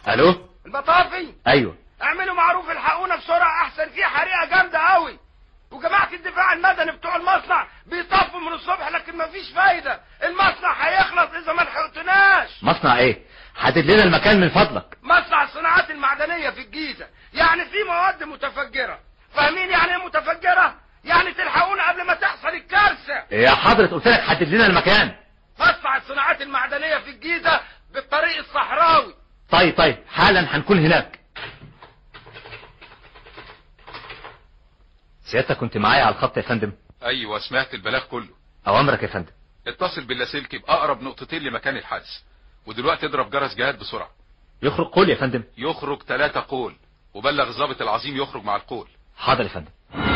الو المطافي ايوه اعملوا معروف الحقونا بسرعة احسن في حريقة جامدة قوي وجماعة الدفاع المدني بتوع المصنع بيطفوا من الصبح لكن مفيش فايدة المصنع هيخلص اذا ما لحقتناش مصنع ايه حدد لنا المكان من فضلك مصنع الصناعات المعدنية في الجيزة يعني في مواد متفجرة فاهمين يعني ايه متفجرة يعني تلحقونا قبل ما تحصل الكارثة يا حضرة قلت لك حدد لنا المكان مصنع الصناعات المعدنية في الجيزة بالطريق الصحراوي طيب طيب حالا هنكون هناك سيادتك كنت معايا على الخط يا فندم ايوه سمعت البلاغ كله اوامرك يا فندم اتصل باللاسلكي باقرب نقطتين لمكان الحادث ودلوقتي اضرب جرس جهاد بسرعة يخرج قول يا فندم يخرج ثلاثة قول وبلغ الضابط العظيم يخرج مع القول حاضر يا فندم